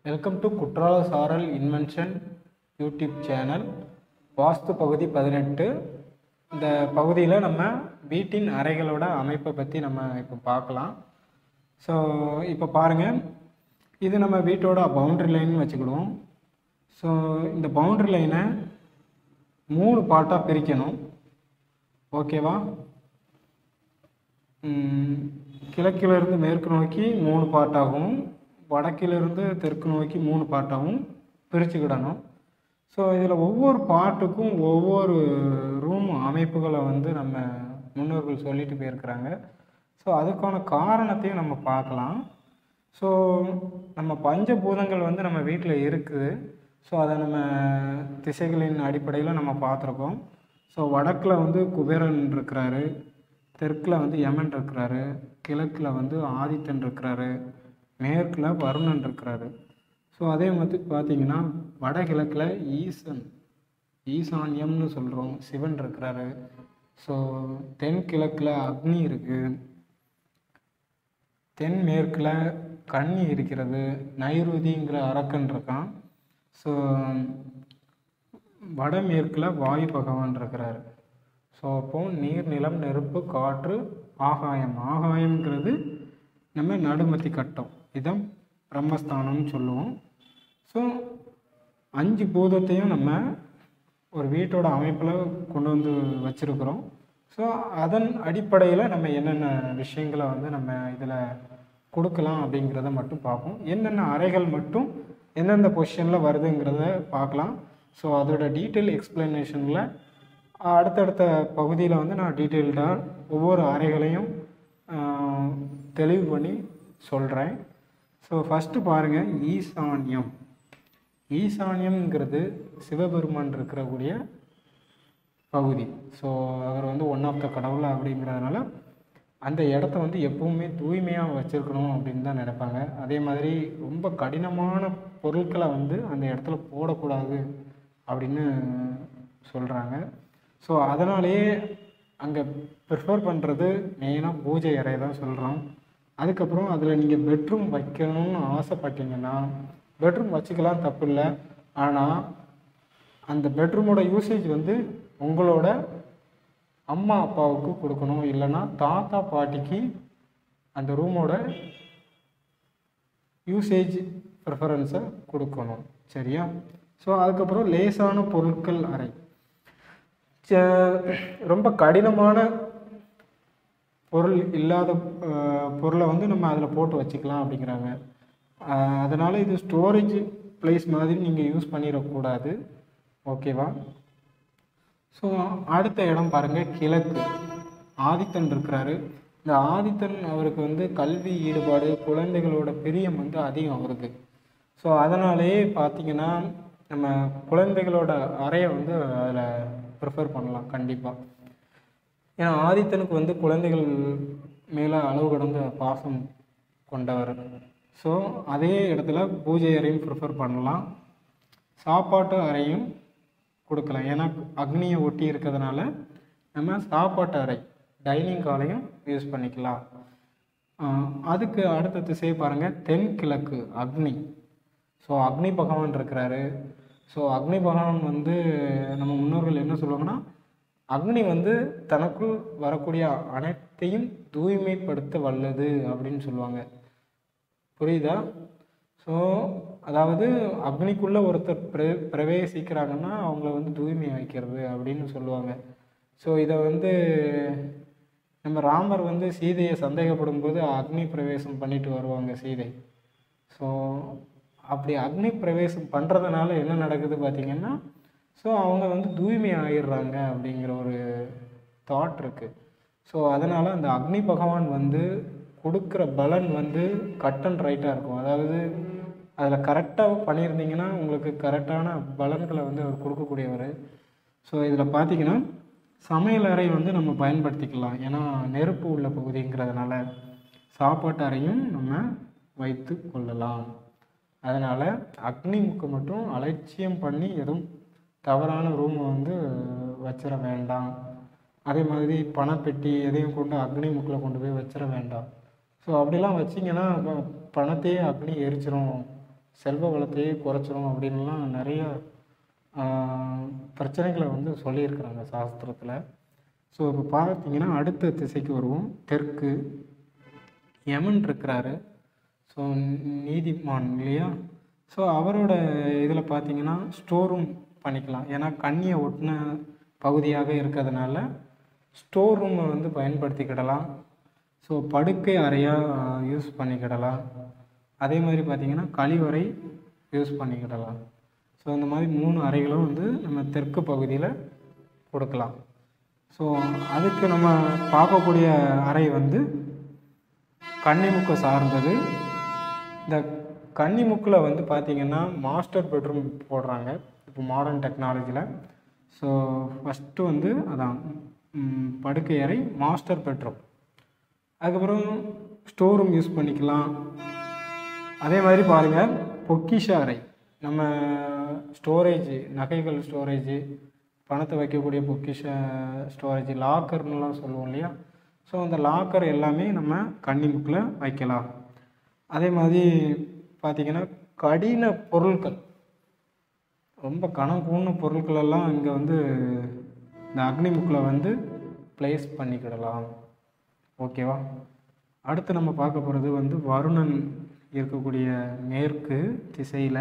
welcome to குற்றால சாரல் invention YouTube channel வாஸ்து பகுதி பதினெட்டு இந்த பகுதியில் நம்ம வீட்டின் அறைகளோட அமைப்பை பற்றி நம்ம இப்போ பார்க்கலாம் ஸோ இப்போ பாருங்கள் இது நம்ம வீட்டோட பவுண்டரி லைன் வச்சுக்கிடுவோம் ஸோ இந்த பவுண்டரி லைனை மூணு பார்ட்டாக பிரிக்கணும் ஓகேவா ம், கிழக்கிலிருந்து மேற்கு நோக்கி மூணு பார்ட்டாகவும் வடக்கிலிருந்து தெற்கு நோக்கி மூணு பார்ட்டாகவும் பிரிச்சுக்கிடணும் ஸோ இதில் ஒவ்வொரு பார்ட்டுக்கும் ஒவ்வொரு ரூம் அமைப்புகளை வந்து நம்ம முன்னோர்கள் சொல்லிட்டு போயிருக்கிறாங்க ஸோ அதுக்கான காரணத்தையும் நம்ம பார்க்கலாம் ஸோ நம்ம பஞ்சபூதங்கள் வந்து நம்ம வீட்டில் இருக்குது ஸோ அதை நம்ம திசைகளின் அடிப்படையில் நம்ம பார்த்துருக்கோம் ஸோ வடக்கில் வந்து குபேரன் இருக்கிறாரு தெற்கில் வந்து யமன் இருக்கிறாரு கிழக்கில் வந்து ஆதித்தன் இருக்கிறாரு மேற்கில் வருணன் இருக்கிறாரு ஸோ அதே மாதிரி பார்த்தீங்கன்னா வடகிழக்கில் ஈசன் ஈசான்யம்னு சொல்கிறோம் சிவன் இருக்கிறாரு ஸோ தென்கிழக்கில் அக்னி இருக்குது தென்மேற்கில் கன்னி இருக்கிறது நைருதிங்கிற அரக்கன் இருக்கான் ஸோ வடமேற்கில் வாயு பகவான் இருக்கிறாரு ஸோ அப்போ நீர் நிலம் நெருப்பு காற்று ஆகாயம் ஆகாயம்ங்கிறது நம்ம நடுமத்தி கட்டம் இதான் பிரம்மஸ்தானம்னு சொல்லுவோம் ஸோ அஞ்சு பூதத்தையும் நம்ம ஒரு வீட்டோட அமைப்பில் கொண்டு வந்து வச்சுருக்குறோம் ஸோ அதன் அடிப்படையில் நம்ம என்னென்ன விஷயங்களை வந்து நம்ம இதில் கொடுக்கலாம் அப்படிங்கிறத மட்டும் பார்ப்போம் என்னென்ன அறைகள் மட்டும் எந்தெந்த பொசிஷனில் வருதுங்கிறத பார்க்கலாம் ஸோ அதோட டீட்டெயில் எக்ஸ்ப்ளனேஷனில் அடுத்தடுத்த பகுதியில் வந்து நான் டீட்டெயில்டாக ஒவ்வொரு அறைகளையும் ஆஹ், தெளிவு பண்ணி சொல்கிறேன் ஸோ ஃபஸ்ட்டு பாருங்கள் ஈசான்யம் ஈசான்யம்ங்கிறது சிவபெருமான் இருக்கக்கூடிய பகுதி ஸோ அவர் வந்து ஒன் ஆஃப் த கடவுள் அப்படிங்கிறதுனால அந்த இடத்த வந்து எப்பவுமே தூய்மையாக வச்சுருக்கணும் அப்படின்னு தான் நினைப்பாங்க அதே மாதிரி ரொம்ப கடினமான பொருட்களை வந்து அந்த இடத்துல போடக்கூடாது அப்படின்னு சொல்கிறாங்க ஸோ அதனாலேயே அங்கே ப்ரிஃபர் பண்ணுறது மெயினாக பூஜை அறை தான் சொல்கிறோம் அதுக்கப்புறம் அதில் நீங்கள் பெட்ரூம் வைக்கணும்னு ஆசைப்பட்டீங்கன்னா பெட்ரூம் வச்சுக்கலாம் தப்பு இல்லை ஆனால் அந்த பெட்ரூமோட யூசேஜ் வந்து உங்களோட அம்மா அப்பாவுக்கு கொடுக்கணும் இல்லைன்னா தாத்தா பாட்டிக்கு அந்த ரூமோட யூசேஜ் ப்ரிஃபரன்ஸை கொடுக்கணும் சரியா ஸோ அதுக்கப்புறம் லேசான பொருட்கள் அறை ச- ரொம்ப கடினமான பொருள் இல்லாத அஹ், பொருளை வந்து நம்ம அதில் போட்டு வச்சுக்கலாம் அப்படிங்கிறாங்க அஹ், அதனால் இது ஸ்டோரேஜ் பிளேஸ் மாதிரி நீங்கள் யூஸ் பண்ணிடக்கூடாது ஓகேவா ஸோ அடுத்த இடம் பாருங்கள் கிழக்கு ஆதித்தன் இருக்கிறாரு இந்த ஆதித்தன் அவருக்கு வந்து கல்வி ஈடுபாடு குழந்தைகளோட பிரியம் வந்து அதிகம் அவருக்கு ஸோ அதனாலேயே பார்த்தீங்கன்னா நம்ம குழந்தைகளோட அறையை வந்து அதில் ப்ரிஃபர் பண்ணலாம் கண்டிப்பாக ஏன்னா ஆதித்தனுக்கு வந்து குழந்தைகள் மேலே அளவு கடந்த பாசம் கொண்டவர் ஸோ அதே இடத்துல பூஜை அறையும் ப்ரிஃபர் பண்ணலாம் சாப்பாட்டு அறையும் கொடுக்கலாம் ஏன்னா அக்னியை ஒட்டி இருக்கிறதுனால நம்ம சாப்பாட்டு அறை டைனிங் ஹாலையும் யூஸ் பண்ணிக்கலாம் ஆஹ் அதுக்கு அடுத்த திசை பாருங்கள் தென்கிழக்கு அக்னி ஸோ அக்னி பகவான் இருக்கிறாரு ஸோ அக்னி பகவான் வந்து நம்ம முன்னோர்கள் என்ன சொல்லுவாங்கன்னா அக்னி வந்து தனக்குள் வரக்கூடிய அனைத்தையும் தூய்மைப்படுத்த வல்லது அப்படின்னு சொல்லுவாங்க புரியுதா ஸோ அதாவது அக்னிக்குள்ளே ஒருத்தர் பிர பிரவேசிக்கிறாங்கன்னா அவங்கள வந்து தூய்மை வைக்கிறது அப்படின்னு சொல்லுவாங்க ஸோ இதை வந்து நம்ம ராமர் வந்து சீதையை சந்தேகப்படும் போது அக்னி பிரவேசம் பண்ணிட்டு வருவாங்க சீதை ஸோ அப்படி அக்னி பிரவேசம் பண்ணுறதுனால என்ன நடக்குது பார்த்தீங்கன்னா ஸோ அவங்க வந்து தூய்மை ஆகிடுறாங்க அப்படிங்கிற ஒரு தாட் இருக்குது ஸோ அதனால் அந்த அக்னி பகவான் வந்து கொடுக்குற பலன் வந்து கட் அண்ட் ரைட்டாக இருக்கும் அதாவது அதில் கரெக்டாக பண்ணியிருந்தீங்கன்னா உங்களுக்கு கரெக்டான பலன்களை வந்து அவர் கொடுக்கக்கூடியவர் ஸோ இதில் பார்த்தீங்கன்னா சமையல் அறை வந்து நம்ம பயன்படுத்திக்கலாம் ஏன்னா நெருப்பு உள்ள பகுதிங்கிறதுனால சாப்பாட்டு அறையும் நம்ம வைத்து கொள்ளலாம் அதனால் அக்னி முக்கு மட்டும் அலட்சியம் பண்ணி எதுவும் தவறான ரூமை வந்து வச்சிட வேண்டாம் அதே மாதிரி பணப்பெட்டி எதையும் கொண்டு அக்னி முக்கில் கொண்டு போய் வச்சிட வேண்டாம் ஸோ அப்படிலாம் வச்சிங்கன்னா ப- பணத்தையே அக்னி எரிச்சிரும் செல்வ வளத்தையே குறைச்சிரும் அப்படின்லாம் நிறைய ஆஹ், பிரச்சனைகளை வந்து சொல்லியிருக்கிறாங்க சாஸ்திரத்தில் ஸோ இப்போ பார்த்தீங்கன்னா அடுத்த திசைக்கு வருவோம் தெற்கு யமன் இருக்கிறாரு ஸோ நீதிமான் இல்லையா ஸோ அவரோட இதில் பார்த்தீங்கன்னா ஸ்டோர் ரூம் பண்ணிக்கலாம் ஏன்னா கண்ணியை ஒட்டின பகுதியாக இருக்கிறதுனால ஸ்டோர் ரூமை வந்து பயன்படுத்திக்கிடலாம் ஸோ படுக்கை அறையாக யூஸ் பண்ணிக்கிடலாம் அதே மாதிரி பார்த்தீங்கன்னா கழிவறை யூஸ் பண்ணிக்கிடலாம் ஸோ இந்த மாதிரி மூணு அறைகளும் வந்து நம்ம தெற்கு பகுதியில் கொடுக்கலாம் ஸோ அதுக்கு நம்ம பார்க்கக்கூடிய அறை வந்து கன்னிமுக்கை சார்ந்தது இந்த கன்னிமுக்கில் வந்து பார்த்திங்கன்னா மாஸ்டர் பெட்ரூம் போடுறாங்க இப்போ மாடர்ன் டெக்னாலஜியில் ஸோ ஃபஸ்ட்டு வந்து அதான் ம், படுக்கை அறை மாஸ்டர் பெட்ரூம் அதுக்கப்புறம் ஸ்டோர் ரூம் யூஸ் பண்ணிக்கலாம் அதே மாதிரி பாருங்கள் பொக்கிஷ அறை நம்ம ஸ்டோரேஜ் நகைகள் ஸ்டோரேஜ் பணத்தை வைக்கக்கூடிய பொக்கிஷ ஸ்டோரேஜ் லாக்கர்னுலாம் சொல்லுவோம் இல்லையா ஸோ அந்த லாக்கர் எல்லாமே நம்ம கன்னிமுக்கில் வைக்கலாம் அதே மாதிரி பார்த்திங்கன்னா கடின பொருட்கள் ரொம்ப கணம் கூர்ன பொருட்கள் எல்லாம் இங்கே வந்து இந்த அக்னிமுக்கில் வந்து ப்ளேஸ் பண்ணிக்கிடலாம் ஓகேவா அடுத்து நம்ம பார்க்க போகிறது வந்து வருணன் இருக்கக்கூடிய மேற்கு திசையில்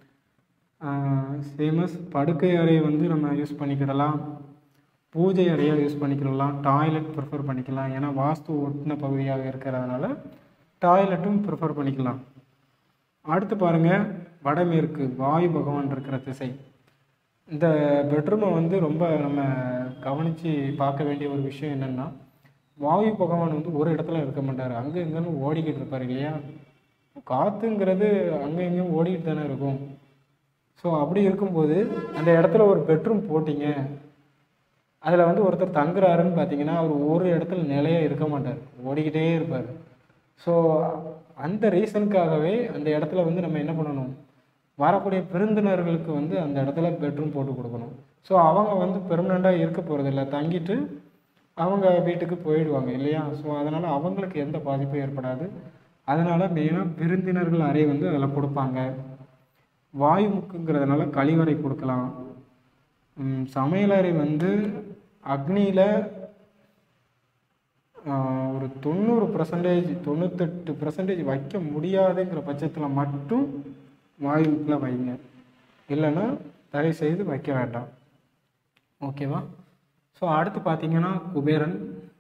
சேமஸ் படுக்கை அறை வந்து நம்ம யூஸ் பண்ணிக்கிடலாம் பூஜை அறையாக யூஸ் பண்ணிக்கிடலாம் டாய்லெட் ப்ரிஃபர் பண்ணிக்கலாம் ஏன்னா வாஸ்து ஒட்டின பகுதியாக இருக்கிறதுனால டாய்லெட்டும் ப்ரிஃபர் பண்ணிக்கலாம் அடுத்து பாருங்கள் வடமேற்கு வாயு பகவான் இருக்கிற திசை இந்த பெட்ரூமை வந்து ரொம்ப நம்ம கவனித்து பார்க்க வேண்டிய ஒரு விஷயம் என்னென்னா வாயு பகவான் வந்து ஒரு இடத்துல இருக்க மாட்டார் அங்கே இங்கேன்னு ஓடிக்கிட்டு இருப்பார் இல்லையா காற்றுங்கிறது அங்கே இங்கேயும் ஓடிக்கிட்டு தானே இருக்கும் ஸோ அப்படி இருக்கும்போது அந்த இடத்துல ஒரு பெட்ரூம் போட்டிங்க அதில் வந்து ஒருத்தர் தங்குறாருன்னு பார்த்தீங்கன்னா அவர் ஒரு இடத்துல நிலையாக இருக்க மாட்டார் ஓடிக்கிட்டே இருப்பார் ஸோ அந்த ரீசனுக்காகவே அந்த இடத்துல வந்து நம்ம என்ன பண்ணணும் வரக்கூடிய விருந்தினர்களுக்கு வந்து அந்த இடத்துல பெட்ரூம் போட்டு கொடுக்கணும் ஸோ அவங்க வந்து பெர்மனெண்ட்டாக இருக்க போகிறதில்ல தங்கிட்டு அவங்க வீட்டுக்கு போயிடுவாங்க இல்லையா ஸோ அதனால் அவங்களுக்கு எந்த பாதிப்பும் ஏற்படாது அதனால் மெயினாக விருந்தினர்கள் அறை வந்து அதில் கொடுப்பாங்க வாயு முக்குங்கிறதுனால கழிவறை கொடுக்கலாம் ம், சமையலறை வந்து அக்னியில் ஒரு தொண்ணூறு பர்சன்டேஜ் தொண்ணூத்தெட்டு பர்சன்டேஜ் வைக்க முடியாதுங்கிற பட்சத்தில் மட்டும் வாயு முக்கில் வைங்க இல்லைன்னா தயவு செய்து வைக்க வேண்டாம் ஓகேவா ஸோ அடுத்து பார்த்தீங்கன்னா குபேரன்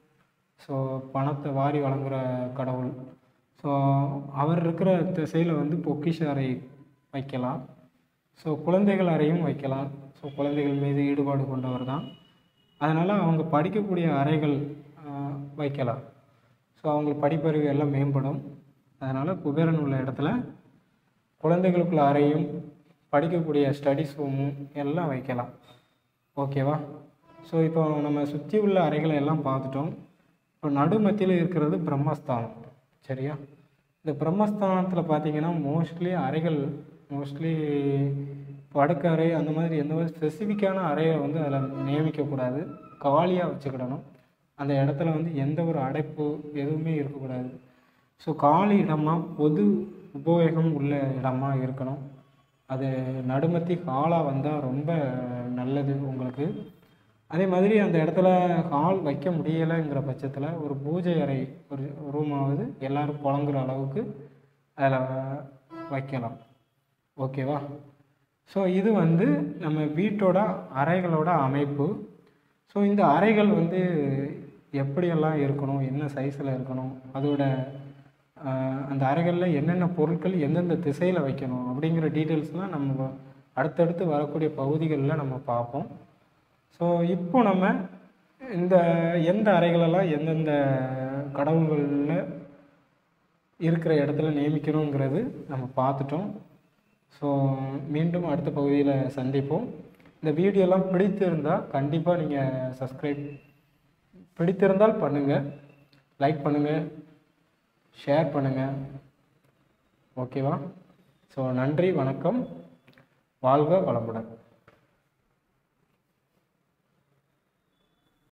ஸோ பணத்தை வாரி வழங்குற கடவுள் ஸோ அவர் இருக்கிற திசையில் வந்து பொக்கிஷ அறை வைக்கலாம் ஸோ குழந்தைகள் அறையும் வைக்கலாம் ஸோ குழந்தைகள் மீது ஈடுபாடு கொண்டவர் தான் அதனால் அவங்க படிக்கக்கூடிய அறைகள் ஆஹ், வைக்கலாம் ஸோ அவங்களுக்கு படிப்பறிவு எல்லாம் மேம்படும் அதனால் குபேரன் உள்ள இடத்துல குழந்தைகளுக்குள்ள அறையும் படிக்கக்கூடிய ஸ்டடிஸ் ரூமும் எல்லாம் வைக்கலாம் ஓகேவா ஸோ இப்போ நம்ம சுற்றி உள்ள அறைகளை எல்லாம் பார்த்துட்டோம் இப்போ நடுமத்தியில் இருக்கிறது பிரம்மஸ்தானம் சரியா இந்த பிரம்மஸ்தானத்தில் பார்த்தீங்கன்னா மோஸ்ட்லி அறைகள் மோஸ்ட்லி படுக்கறை அந்த மாதிரி எந்த மாதிரி ஸ்பெசிஃபிக்கான அறையை வந்து அதில் நியமிக்கக்கூடாது காலியாக வச்சுக்கிடணும் அந்த இடத்துல வந்து எந்த ஒரு அடைப்பு எதுவுமே இருக்கக்கூடாது ஸோ காலி இடமா பொது உபயோகம் உள்ள இடமா இருக்கணும் அது நடுமத்தி ஹாலாக வந்தால் ரொம்ப நல்லது உங்களுக்கு அதே மாதிரி அந்த இடத்துல ஹால் வைக்க முடியலைங்கிற பட்சத்தில் ஒரு பூஜை அறை ஒரு ரூமாவது எல்லாரும் புழங்குற அளவுக்கு அதில் வைக்கலாம் ஓகேவா ஸோ இது வந்து நம்ம வீட்டோட அறைகளோட அமைப்பு ஸோ இந்த அறைகள் வந்து எப்படியெல்லாம் இருக்கணும் என்ன சைஸில் இருக்கணும் அதோட ஆஹ், அந்த அறைகளில் என்னென்ன பொருட்கள் எந்தெந்த திசையில் வைக்கணும் அப்படிங்கிற டீட்டெயில்ஸ்லாம் நம்ம அடுத்தடுத்து வரக்கூடிய பகுதிகளில் நம்ம பார்ப்போம் ஸோ இப்போ நம்ம இந்த எந்த அறைகளெல்லாம் எந்தெந்த கடவுள்களில் இருக்கிற இடத்துல நியமிக்கணுங்கிறது நம்ம பார்த்துட்டோம் ஸோ மீண்டும் அடுத்த பகுதியில் சந்திப்போம் இந்த வீடியோலாம் பிடித்திருந்தால் கண்டிப்பாக நீங்கள் சப்ஸ்கிரைப் பிடித்திருந்தால் பண்ணுங்கள் லைக் பண்ணுங்கள் ஷேர் பண்ணுங்கள் ஓகேவா ஸோ நன்றி வணக்கம் வாழ்க வளமுடன்